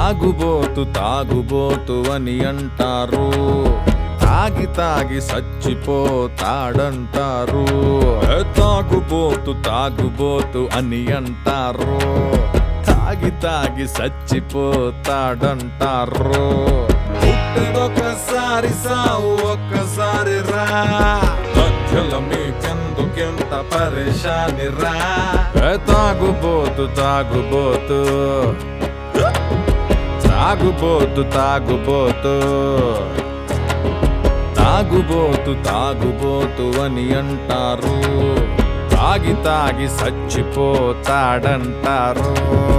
తాగుబోతు తాగుబోతు అని అంటారు తాగి తాగి సచ్చిపోతాడంటారు ఏ తాగుబోతు తాగుబోతు అని అంటారు తాగి తాగి సచ్చిపోతాడంటారు పుట్టెదొక్కసారి సావు ఒక్కసారి రా మధ్యలో మీకెందుకెంత పరేషాని రా ఏ తాగుబోతు తాగుబోతు తాగుబోతు తాగుబోతు తాగుబోతు తాగుబోతు అని అంటారు తాగి తాగి సచ్చిపోతాడంటారు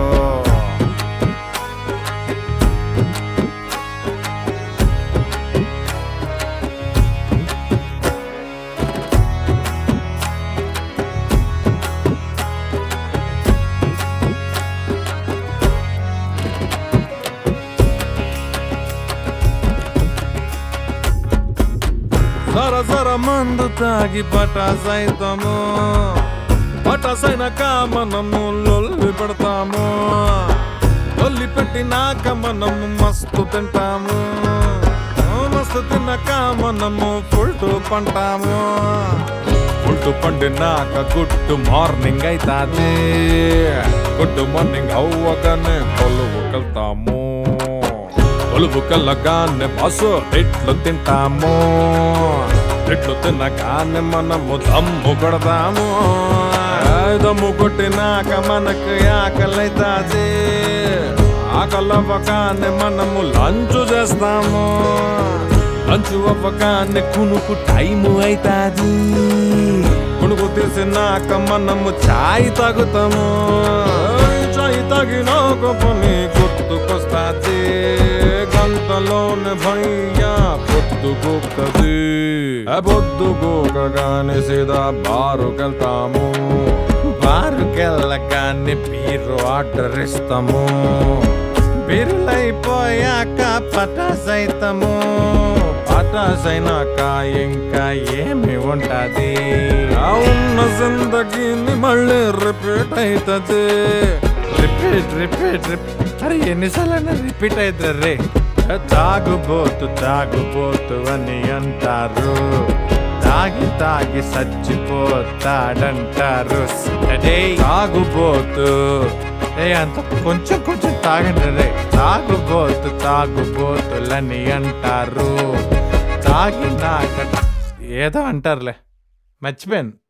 సర సర మందు తాగి పటాసైతము పటాసైనాక మనము లొల్లి పెడతాము లొల్లి పెట్టినాక మనము మస్తు తింటాము మస్తు తిన్నాక మనము ఫుల్టు పంటాము ఫుల్టు పండినాక గుడ్ మార్నింగ్ అవుతాది గుడ్ మార్నింగ్ అవ్వగానే కొలువు వెళ్తాము కొలువు కల్లగానే బాసు ఇట్లు తింటాము ఇట్లు తినగానే మనము దమ్ము కొడతాము ఆ దమ్ము కొట్టినాక మనకు ఆకలైతాది ఆకలి అవ్వగానే మనము లంచ్ చేస్తాము లంచ్ అవ్వగానే కునుకు టైము అవుతాది కునుకు తీసినాక మనము చాయ్ తాగుతాము చాయ్ తాగినాక పని గుర్తుకొస్తాది గంటలోనే భయ్యా పొద్దుగోక్తది పొద్దుగోకగానే సీదా బారుకెళ్తాము బారుకెళ్ళగానే బీరు ఆర్డర్ ఇస్తాము బీరులైపోయాక పటాసైతము పటాసైనాక ఇంకా ఏమి ఉంటది ఆ ఉన్న జిందగీని మళ్ళీ రిపీట్ అవుతుంది రిపీట్ రిపీట్ రిపీట్ అరే ఎన్నిసార్లు రిపీట్ అవుతుంది రే తాగుబోతు తాగుబోతు అని అంటారు తాగి తాగి చచ్చిపోతాడంటారు అదే తాగుబోతు ఏ అంత కొంచెం కొంచెం తాగండి రే తాగుబోతు తాగుబోతులని అంటారు తాగినాక ఏదో అంటారులే మర్చిపోయాను